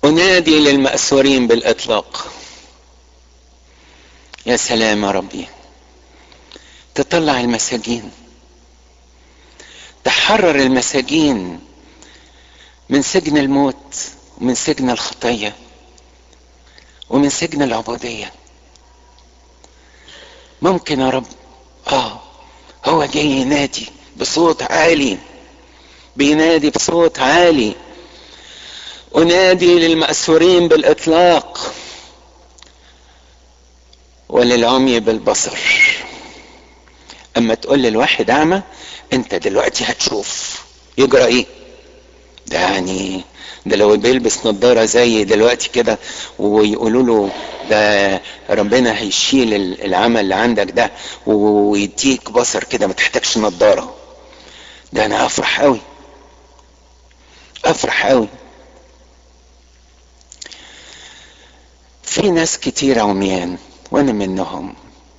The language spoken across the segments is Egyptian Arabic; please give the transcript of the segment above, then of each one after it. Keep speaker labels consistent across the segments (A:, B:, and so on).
A: انادي للمأسورين بالاطلاق يا سلام يا ربي تطلع المساجين تحرر المساجين من سجن الموت ومن سجن الخطيه ومن سجن العبوديه ممكن يا رب اه هو جاي ينادي بصوت عالي بينادي بصوت عالي انادي للمأسورين بالاطلاق وللعمي بالبصر اما تقول للواحد اعمى انت دلوقتي هتشوف يجرى ايه ده يعني ده لو بيلبس نظارة زي دلوقتي كده ويقولوا له ده ربنا هيشيل العمل اللي عندك ده ويديك بصر كده ما تحتاجش نظارة ده انا افرح قوي افرح قوي في ناس كتير عميان وانا منهم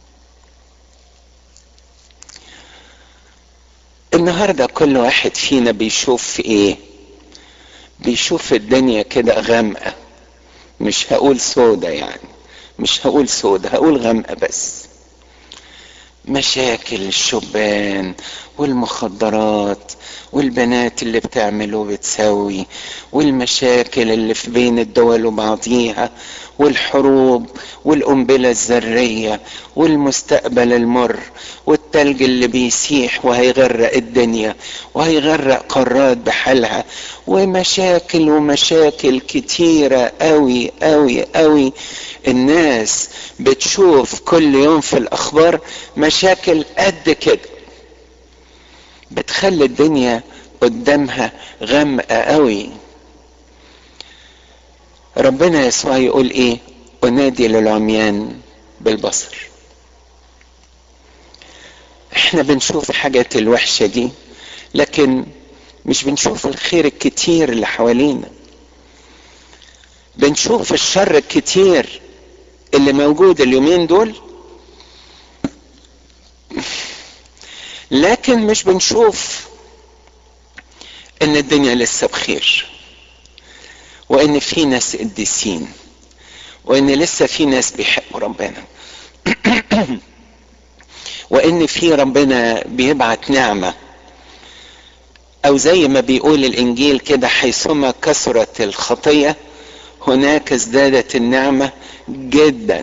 A: النهارده كل واحد فينا بيشوف ايه بيشوف الدنيا كده غامقه مش هقول سودة يعني مش هقول سودة هقول غامقه بس مشاكل الشبان والمخدرات والبنات اللي بتعمل وبتسوي والمشاكل اللي في بين الدول وبعضيها والحروب والقنبلة الذرية والمستقبل المر والتلج اللي بيسيح وهيغرق الدنيا وهيغرق قارات بحالها ومشاكل ومشاكل كتيرة قوي قوي قوي الناس بتشوف كل يوم في الاخبار مشاكل قد كده بتخلي الدنيا قدامها غامقة قوي ربنا يسوع يقول ايه انادي للعميان بالبصر احنا بنشوف حاجات الوحشة دي لكن مش بنشوف الخير الكتير اللي حوالينا بنشوف الشر الكتير اللي موجود اليومين دول لكن مش بنشوف ان الدنيا لسه بخير وان في ناس قديسين وان لسه في ناس بيحبوا ربنا وان في ربنا بيبعت نعمه او زي ما بيقول الانجيل كده حيثما كثرت الخطيه هناك ازدادت النعمه جدا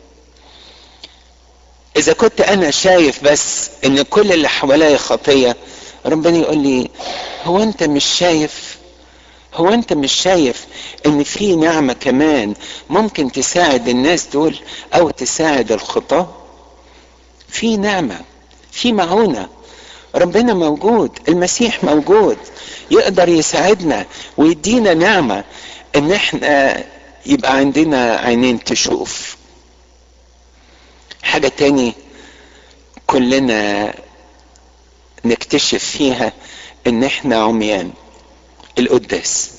A: اذا كنت انا شايف بس ان كل اللي حواليا خطيه ربنا يقول لي هو انت مش شايف هو انت مش شايف ان في نعمة كمان ممكن تساعد الناس دول او تساعد الخطاة في نعمة في معونة ربنا موجود المسيح موجود يقدر يساعدنا ويدينا نعمة ان احنا يبقى عندنا عينين تشوف حاجة تاني كلنا نكتشف فيها ان احنا عميان القداس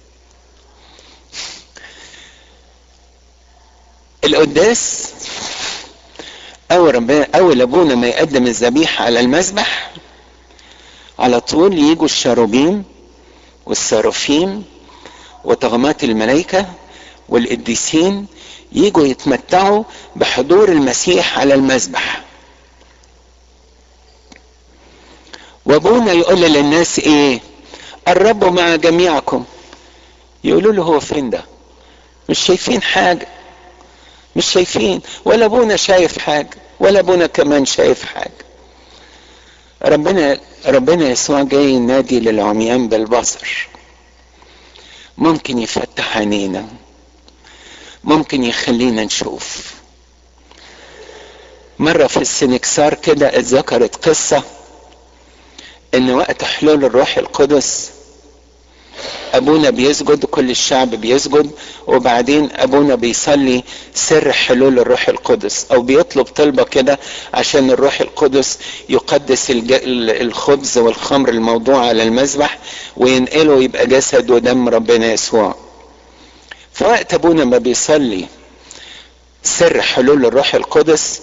A: القداس اول ربنا اول ابونا ما يقدم الذبيحه على المذبح على طول يجوا الشاروبيم والسرافيم وطغمات الملائكه والقديسين يجوا يتمتعوا بحضور المسيح على المذبح وابونا يقول للناس ايه الرب مع جميعكم يقولوا له هو فين ده مش شايفين حاجة مش شايفين ولا ابونا شايف حاجة ولا ابونا كمان شايف حاجة ربنا ربنا يسوع جاي ينادي للعميان بالبصر ممكن يفتح عينينا ممكن يخلينا نشوف مرة في السنكسار كده اتذكرت قصة ان وقت حلول الروح القدس ابونا بيسجد كل الشعب بيسجد وبعدين ابونا بيصلي سر حلول الروح القدس او بيطلب طلبة كده عشان الروح القدس يقدس الخبز والخمر الموضوع على المذبح وينقله يبقى جسد ودم ربنا يسوع فوقت ابونا ما بيصلي سر حلول الروح القدس